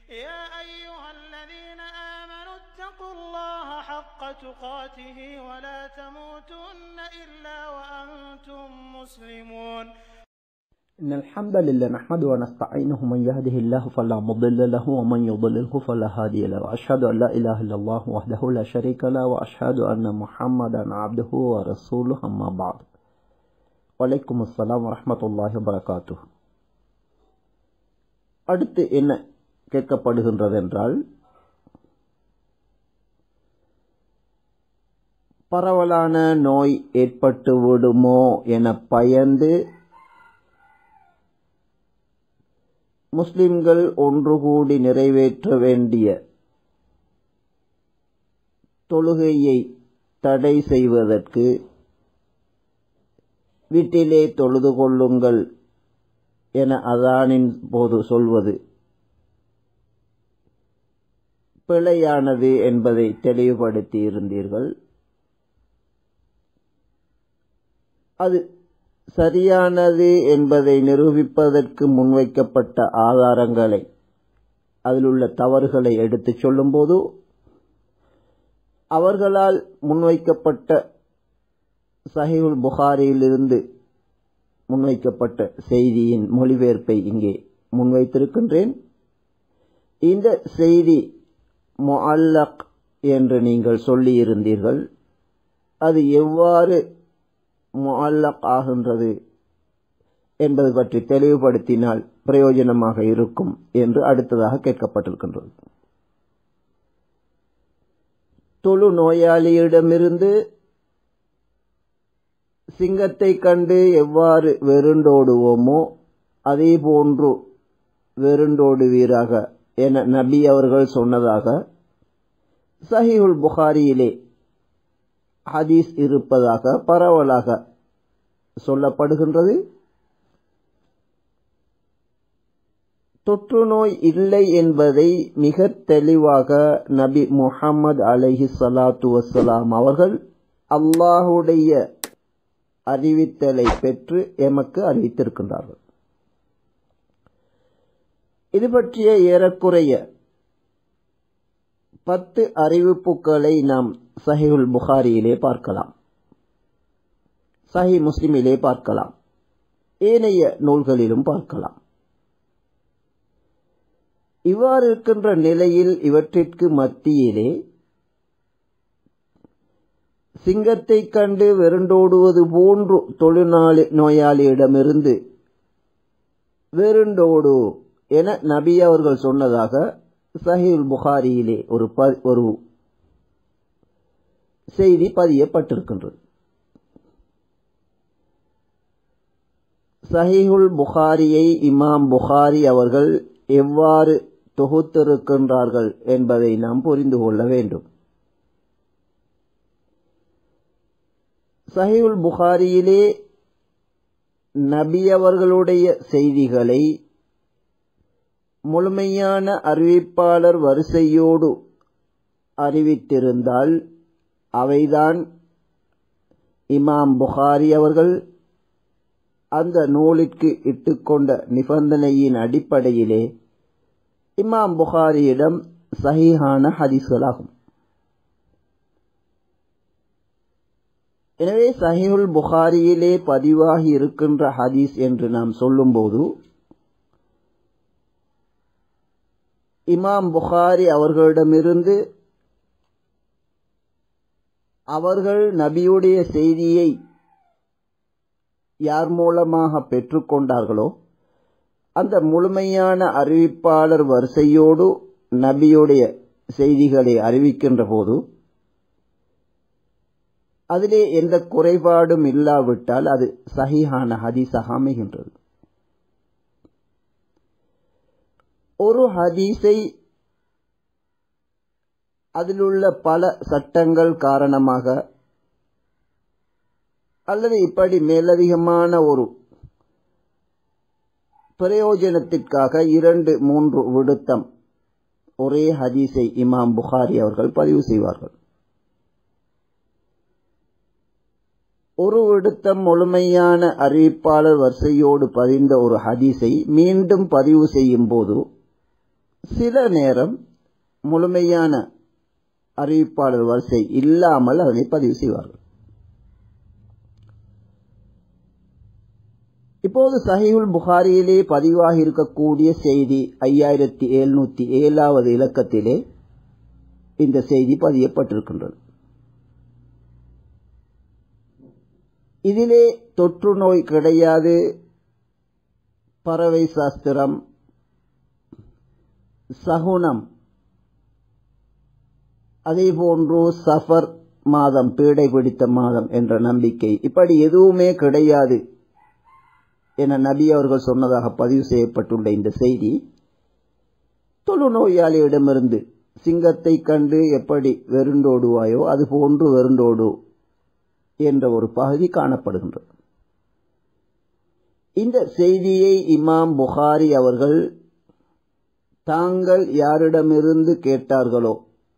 يا أيها الذين آمنوا اتقوا الله حق تقاته ولا تموتن إلا وأنتم مسلمون إن الحمد لله نحمده ونستعينه من يهده الله فلا مضل له ومن يضلله فلا هادي له وأشهد أن لا إله إلا الله وحده لا شريك له وأشهد أن محمدا عبده ورسوله أما بعد وعليكم السلام ورحمة الله وبركاته அடுத்து என்ன கேட்கப்படுகின்றது என்றால் பரவலான நோய் ஏற்பட்டு விடுமோ என பயந்து முஸ்லிம்கள் ஒன்று கூடி நிறைவேற்ற வேண்டிய தொழுகையை தடை செய்வதற்கு வீட்டிலே தொழுது கொள்ளுங்கள் என அதானின் போது சொல்வது பிழையானது என்பதை தெளிவுபடுத்தி இருந்தீர்கள் அது சரியானது என்பதை நிரூபிப்பதற்கு முன்வைக்கப்பட்ட ஆதாரங்களை அதில் உள்ள தவறுகளை எடுத்துச் சொல்லும்போது அவர்களால் முன்வைக்கப்பட்ட சஹிவுல் புகாரியிலிருந்து முன்வைக்கப்பட்ட செய்தியின் மொழிபெயர்ப்பை இங்கே முன்வைத்திருக்கின்றேன் இந்த செய்தி முஅல்லக் என்று நீங்கள் சொல்லியிருந்தீர்கள் அது எவ்வாறு முஅல்லக் ஆகின்றது என்பது பற்றி தெளிவுபடுத்தினால் பிரயோஜனமாக இருக்கும் என்று அடுத்ததாக கேட்கப்பட்டிருக்கின்றது தொழு நோயாளியிடமிருந்து சிங்கத்தை கண்டு எவ்வாறு வெருண்டோடுவோமோ அதே போன்று வெருண்டோடுவீராக என நபி அவர்கள் சொன்னதாக சஹிஹுல் புகாரியிலே ஹதீஸ் இருப்பதாக பரவலாக சொல்லப்படுகின்றது தொற்று நோய் இல்லை என்பதை மிக தெளிவாக நபி முஹம்மது அலஹி சலாத்து வசலாம் அவர்கள் அல்லாஹுடைய அறிவித்தலை பெற்று எமக்கு அறிவித்திருக்கின்றார்கள் இது பற்றிய ஏறக்குறைய பத்து அறிவிப்புகளை நாம் சஹிவுல் புகாரியிலே பார்க்கலாம் சஹி முஸ்லிமிலே பார்க்கலாம் ஏனைய நூல்களிலும் பார்க்கலாம் இவ்வாறு இருக்கின்ற நிலையில் இவற்றிற்கு மத்தியிலே சிங்கத்தை கண்டு வெருண்டோடுவது போன்று தொழுநாளி நோயாளியிடமிருந்து வெருண்டோடு என நபி அவர்கள் சொன்னதாக சஹீல் புகாரியிலே ஒரு ஒரு செய்தி பதியப்பட்டிருக்கின்றது சஹீஹுல் புகாரியை இமாம் புகாரி அவர்கள் எவ்வாறு தொகுத்திருக்கின்றார்கள் என்பதை நாம் புரிந்து கொள்ள வேண்டும் சஹீல் புகாரியிலே நபி அவர்களுடைய செய்திகளை முழுமையான அறிவிப்பாளர் வரிசையோடு அறிவித்திருந்தால் அவைதான் இமாம் புகாரி அவர்கள் அந்த நூலிற்கு இட்டுக்கொண்ட நிபந்தனையின் அடிப்படையிலே இமாம் புகாரியிடம் சஹீஹான ஹதீஸ்களாகும் எனவே சஹிஹுல் புகாரியிலே பதிவாகி இருக்கின்ற ஹதீஸ் என்று நாம் சொல்லும்போது இமாம் புகாரி அவர்களிடமிருந்து அவர்கள் நபியுடைய செய்தியை யார் மூலமாக பெற்றுக்கொண்டார்களோ அந்த முழுமையான அறிவிப்பாளர் வரிசையோடு நபியுடைய செய்திகளை அறிவிக்கின்ற போது அதிலே எந்த குறைபாடும் இல்லாவிட்டால் அது சஹிஹான ஹதீஸாக அமைகின்றது ஒரு ஹதீஸை அதிலுள்ள பல சட்டங்கள் காரணமாக அல்லது இப்படி மேலதிகமான ஒரு பிரயோஜனத்திற்காக இரண்டு மூன்று விடுத்தம் ஒரே ஹதீஸை இமாம் புகாரி அவர்கள் பதிவு செய்வார்கள் ஒரு விடுத்தம் முழுமையான அறிவிப்பாளர் வரிசையோடு பதிந்த ஒரு ஹதீஸை மீண்டும் பதிவு செய்யும் போது சில நேரம் முழுமையான அறிவிப்பாளர் வரிசை இல்லாமல் அதனை பதிவு செய்வார்கள் இப்போது சஹீஹுல் புகாரியிலே பதிவாக இருக்கக்கூடிய செய்தி ஐயாயிரத்தி எழுநூத்தி ஏழாவது இலக்கத்திலே இந்த செய்தி பதியப்பட்டிருக்கின்றது இதிலே தொற்று நோய் கிடையாது பறவை சாஸ்திரம் சகுனம் அதேபோன்று சஃபர் மாதம் பீடை பிடித்த மாதம் என்ற நம்பிக்கை இப்படி எதுவுமே கிடையாது என நபி அவர்கள் சொன்னதாக பதிவு செய்யப்பட்டுள்ள இந்த செய்தி தொழுநோயாளியிடமிருந்து சிங்கத்தை கண்டு எப்படி வெருண்டோடுவாயோ அது போன்று வெருண்டோடு என்ற ஒரு பகுதி காணப்படுகின்றது இந்த செய்தியை இமாம் புகாரி அவர்கள் தாங்கள் யாரிடமிருந்து கேட்டார்களோ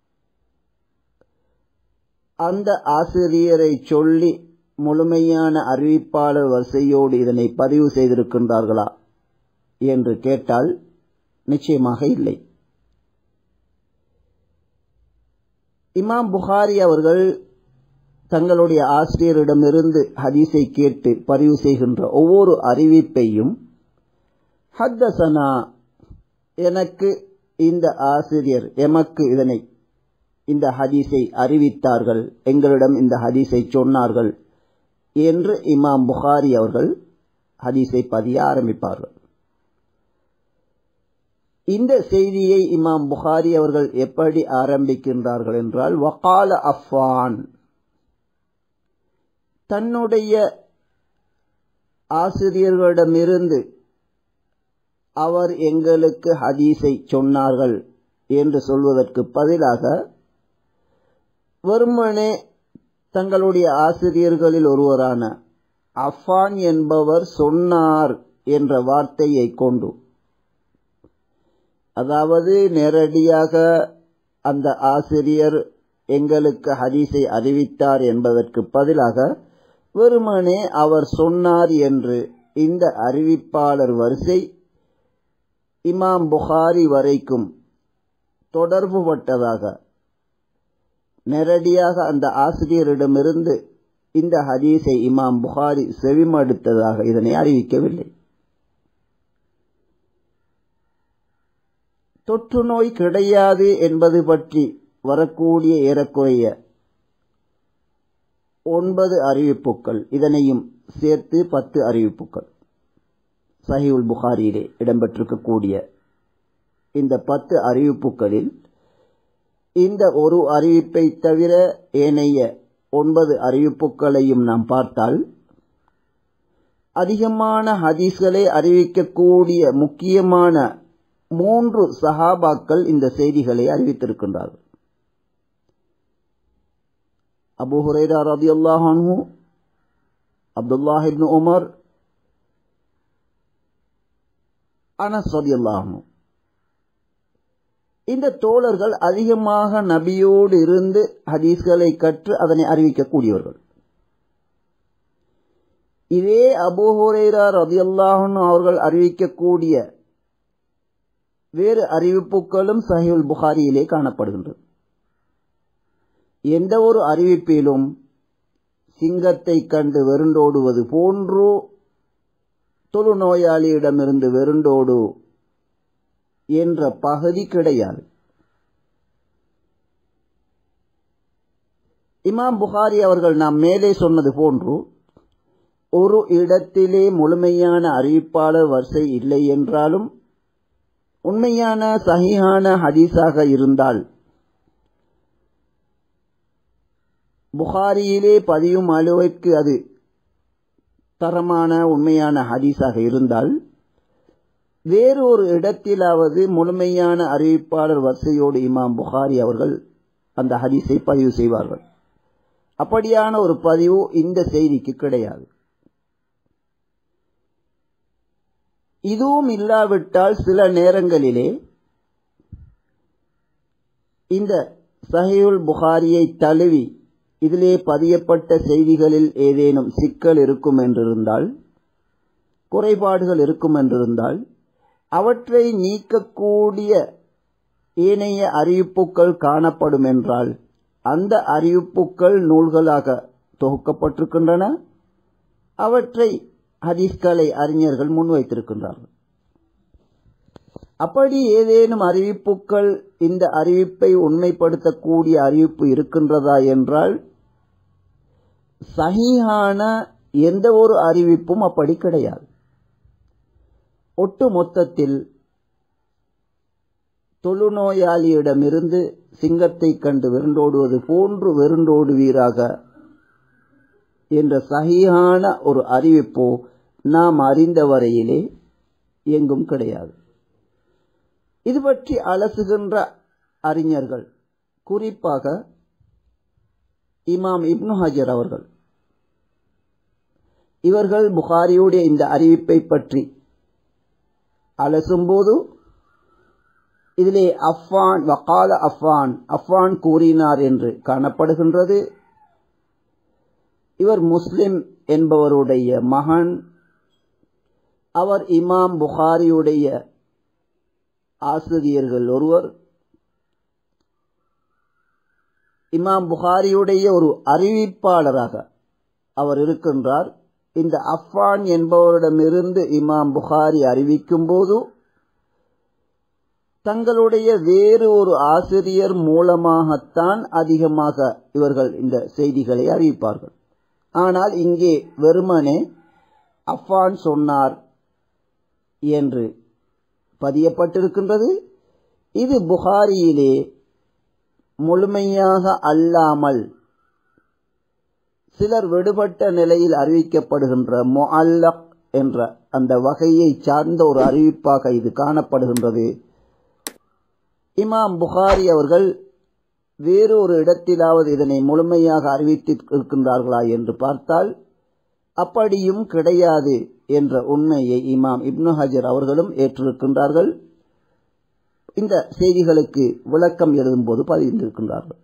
அந்த ஆசிரியரை சொல்லி முழுமையான அறிவிப்பாளர் வரிசையோடு இதனை பதிவு செய்திருக்கின்றார்களா என்று கேட்டால் நிச்சயமாக இல்லை இமாம் புகாரி அவர்கள் தங்களுடைய ஆசிரியரிடமிருந்து ஹதீஸை கேட்டு பதிவு செய்கின்ற ஒவ்வொரு அறிவிப்பையும் ஹத்தசனா எனக்கு இந்த ஆசிரியர் எமக்கு இதனை இந்த ஹதீஸை அறிவித்தார்கள் எங்களிடம் இந்த ஹதீஸை சொன்னார்கள் என்று இமாம் புகாரி அவர்கள் ஹதீஸை பதிய ஆரம்பிப்பார்கள் இந்த செய்தியை இமாம் புகாரி அவர்கள் எப்படி ஆரம்பிக்கின்றார்கள் என்றால் வகால அஃபான் தன்னுடைய ஆசிரியர்களிடமிருந்து அவர் எங்களுக்கு ஹதீஸை சொன்னார்கள் என்று சொல்வதற்கு பதிலாக வெறுமனே தங்களுடைய ஆசிரியர்களில் ஒருவரான அஃபான் என்பவர் சொன்னார் என்ற வார்த்தையை கொண்டு அதாவது நேரடியாக அந்த ஆசிரியர் எங்களுக்கு ஹதீஸை அறிவித்தார் என்பதற்கு பதிலாக வெறுமனே அவர் சொன்னார் என்று இந்த அறிவிப்பாளர் வரிசை இமாம் புகாரி வரைக்கும் தொடர்புபட்டதாக நேரடியாக அந்த ஆசிரியரிடமிருந்து இந்த ஹதீஸை இமாம் புகாரி செவிமடுத்ததாக இதனை அறிவிக்கவில்லை தொற்று நோய் கிடையாது என்பது பற்றி வரக்கூடிய ஏறக்குறைய ஒன்பது அறிவிப்புகள் இதனையும் சேர்த்து பத்து அறிவிப்புகள் சஹிவுல் புகாரியிலே இடம்பெற்றிருக்கக்கூடிய இந்த பத்து அறிவிப்புகளில் இந்த ஒரு அறிவிப்பை தவிர ஏனைய ஒன்பது அறிவிப்புகளையும் நாம் பார்த்தால் அதிகமான ஹதீஸ்களை அறிவிக்கக்கூடிய முக்கியமான மூன்று சஹாபாக்கள் இந்த செய்திகளை அறிவித்திருக்கின்றார்கள் அபு ஹுரேரா ரதி அல்லாஹானு அப்துல்லாஹிப்னு உமர் அனஸ் ரதி அல்லாஹனு இந்த தோழர்கள் அதிகமாக நபியோடு இருந்து ஹதீஸ்களை கற்று அதனை அறிவிக்கக்கூடியவர்கள் இதே அபூஹுரேரா ரதியல்லாஹன் அவர்கள் அறிவிக்கக்கூடிய வேறு அறிவிப்புகளும் சஹிவுல் புகாரியிலே காணப்படுகின்றது எந்த ஒரு அறிவிப்பிலும் சிங்கத்தை கண்டு வெருண்டோடுவது போன்றோ தொழுநோயாளியிடமிருந்து வெருண்டோடு என்ற பகுதி கிடையாது இமாம் புகாரி அவர்கள் நாம் மேலே சொன்னது போன்று ஒரு இடத்திலே முழுமையான அறிவிப்பாளர் வரிசை இல்லை என்றாலும் உண்மையான சகியான ஹதீஸாக இருந்தால் புகாரியிலே பதியும் அளவிற்கு அது தரமான உண்மையான ஹதீஸாக இருந்தால் வேறு ஒரு இடத்திலாவது முழுமையான அறிவிப்பாளர் வரிசையோடு இமாம் புகாரி அவர்கள் அந்த ஹதீஸை பதிவு செய்வார்கள் அப்படியான ஒரு பதிவு இந்த செய்திக்கு கிடையாது இதுவும் இல்லாவிட்டால் சில நேரங்களிலே இந்த சஹியுல் புகாரியை தழுவி இதிலே பதியப்பட்ட செய்திகளில் ஏதேனும் சிக்கல் இருக்கும் என்றிருந்தால் குறைபாடுகள் இருக்கும் என்றிருந்தால் அவற்றை நீக்கக்கூடிய ஏனைய அறிவிப்புகள் காணப்படும் என்றால் அந்த அறிவிப்புகள் நூல்களாக தொகுக்கப்பட்டிருக்கின்றன அவற்றை ஹதீஸ்களை அறிஞர்கள் முன்வைத்திருக்கின்றார்கள் அப்படி ஏதேனும் அறிவிப்புகள் இந்த அறிவிப்பை உண்மைப்படுத்தக்கூடிய அறிவிப்பு இருக்கின்றதா என்றால் சகியான எந்த ஒரு அறிவிப்பும் அப்படி கிடையாது ஒட்டு மொத்தத்தில் தொழுநோயாளியிடமிருந்து சிங்கத்தை கண்டு வெருண்டோடுவது போன்று வெருண்டோடுவீராக என்ற சகியான ஒரு அறிவிப்போ நாம் அறிந்த வரையிலே எங்கும் கிடையாது இது பற்றி அலசுகின்ற அறிஞர்கள் குறிப்பாக இமாம் இப்னு ஹஜர் அவர்கள் இவர்கள் புகாரியுடைய இந்த அறிவிப்பை பற்றி அலசும்போது இதிலே அஃபான் வக்கால அஃபான் அஃபான் கூறினார் என்று காணப்படுகின்றது இவர் முஸ்லிம் என்பவருடைய மகன் அவர் இமாம் புகாரியுடைய ஆசிரியர்கள் ஒருவர் இமாம் புகாரியுடைய ஒரு அறிவிப்பாளராக அவர் இருக்கின்றார் இந்த அஃபான் என்பவரிடமிருந்து இமாம் புகாரி அறிவிக்கும் போது தங்களுடைய வேறு ஒரு ஆசிரியர் மூலமாகத்தான் அதிகமாக இவர்கள் இந்த செய்திகளை அறிவிப்பார்கள் ஆனால் இங்கே வெறுமனே அஃபான் சொன்னார் என்று பதியப்பட்டிருக்கின்றது இது புகாரியிலே முழுமையாக அல்லாமல் சிலர் விடுபட்ட நிலையில் அறிவிக்கப்படுகின்ற முஅல்லக் என்ற அந்த வகையை சார்ந்த ஒரு அறிவிப்பாக இது காணப்படுகின்றது இமாம் புகாரி அவர்கள் வேறு ஒரு இடத்திலாவது இதனை முழுமையாக அறிவித்திருக்கின்றார்களா என்று பார்த்தால் அப்படியும் கிடையாது என்ற உண்மையை இமாம் இப்னு ஹஜர் அவர்களும் ஏற்றிருக்கின்றார்கள் இந்த செய்திகளுக்கு விளக்கம் எழுதும்போது பதிந்திருக்கின்றார்கள்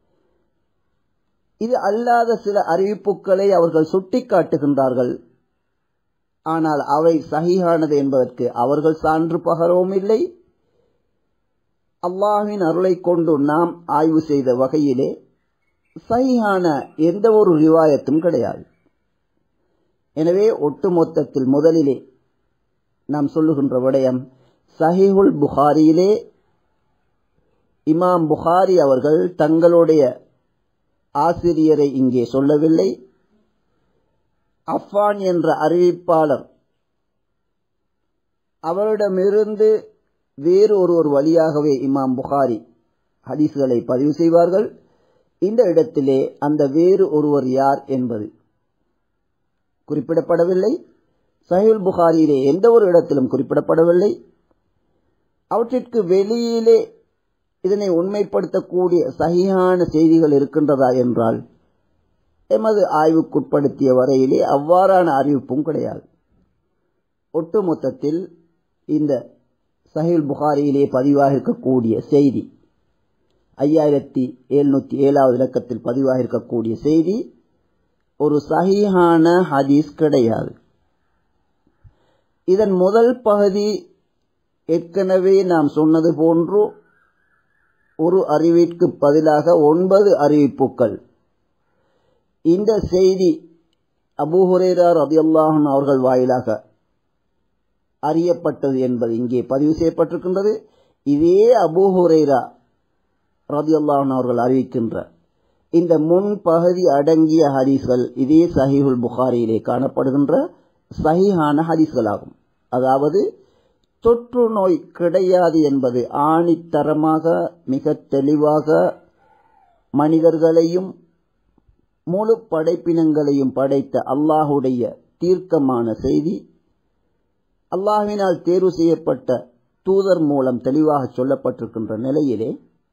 இது அல்லாத சில அறிவிப்புகளை அவர்கள் சுட்டிக்காட்டுகின்றார்கள் ஆனால் அவை சகியானது என்பதற்கு அவர்கள் சான்று பகரவும் இல்லை அல்லாஹின் அருளை கொண்டு நாம் ஆய்வு செய்த வகையிலே சகியான எந்த ஒரு ரிவாயத்தும் கிடையாது எனவே ஒட்டுமொத்தத்தில் முதலிலே நாம் சொல்லுகின்ற விடயம் சஹிஹுல் புகாரியிலே இமாம் புகாரி அவர்கள் தங்களுடைய ஆசிரியரை இங்கே சொல்லவில்லை அஃபான் என்ற அறிவிப்பாளர் அவரிடமிருந்து வேறு ஒருவர் வழியாகவே இமாம் புகாரி ஹதீஸ்களை பதிவு செய்வார்கள் இந்த இடத்திலே அந்த வேறு ஒருவர் யார் என்பது குறிப்பிடப்படவில்லை சஹில் புகாரியிலே எந்த ஒரு இடத்திலும் குறிப்பிடப்படவில்லை அவற்றிற்கு வெளியிலே இதனை உண்மைப்படுத்தக்கூடிய சகியான செய்திகள் இருக்கின்றதா என்றால் எமது ஆய்வுக்குட்படுத்திய வரையிலே அவ்வாறான அறிவிப்பும் கிடையாது ஒட்டுமொத்தத்தில் இந்த சஹில் புகாரியிலே பதிவாக இருக்கக்கூடிய செய்தி ஐயாயிரத்தி எழுநூத்தி ஏழாவது இலக்கத்தில் பதிவாக இருக்கக்கூடிய செய்தி ஒரு சஹீஹான ஹதீஸ் கிடையாது இதன் முதல் பகுதி ஏற்கனவே நாம் சொன்னது போன்று ஒரு அறிவிற்கு பதிலாக ஒன்பது அறிவிப்புகள் இந்த செய்தி அபூஹுரேரா ரதியுல்லாஹன் அவர்கள் வாயிலாக அறியப்பட்டது என்பது இங்கே பதிவு செய்யப்பட்டிருக்கின்றது இதே அபூஹுரேரா ரதியுல்லாஹன் அவர்கள் அறிவிக்கின்ற இந்த முன் பகுதி அடங்கிய ஹதீஸ்கள் இதே சஹிஹுல் புகாரியிலே காணப்படுகின்ற சஹிஹான ஹதீஸ்களாகும் அதாவது தொற்று நோய் கிடையாது என்பது ஆணித்தரமாக மிக தெளிவாக மனிதர்களையும் முழு படைப்பினங்களையும் படைத்த அல்லாஹுடைய தீர்க்கமான செய்தி அல்லாஹினால் தேர்வு செய்யப்பட்ட தூதர் மூலம் தெளிவாக சொல்லப்பட்டிருக்கின்ற நிலையிலே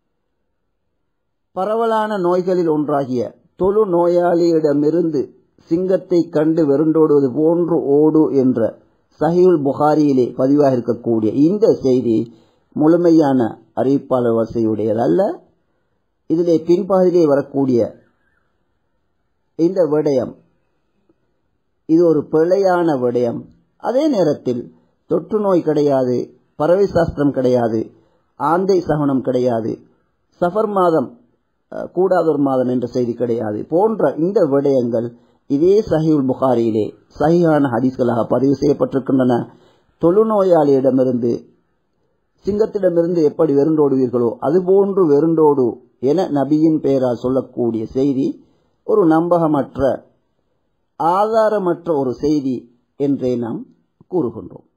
பரவலான நோய்களில் ஒன்றாகிய தொழு நோயாளியிடமிருந்து சிங்கத்தை கண்டு வெருண்டோடுவது போன்று ஓடு என்ற சஹியுல் புகாரியிலே பதிவாக இருக்கக்கூடிய இந்த செய்தி முழுமையான அறிவிப்பாளர் வரிசையுடையதல்ல இதிலே பின்பகுதியிலே வரக்கூடிய இந்த விடயம் இது ஒரு பிழையான விடயம் அதே நேரத்தில் தொற்று நோய் கிடையாது பறவை சாஸ்திரம் கிடையாது ஆந்தை சகனம் கிடையாது சஃபர் மாதம் அஹ், கூடாத ஒரு மாதம் என்ற செய்தி கிடையாது போன்ற இந்த விடயங்கள் இதே சஹியுல் புகாரியிலே சஹியான ஹதீஸ்களாக பதிவு செய்யப்பட்டிருக்கின்றன தொழுநோயாளியிடமிருந்து சிங்கத்திடமிருந்து எப்படி வெருண்டோடுவீர்களோ அதுபோன்று வெருண்டோடு என நபியின் பெயரால் சொல்லக்கூடிய செய்தி ஒரு நம்பகமற்ற ஆதாரமற்ற ஒரு செய்தி என்றே நாம் கூறுகின்றோம்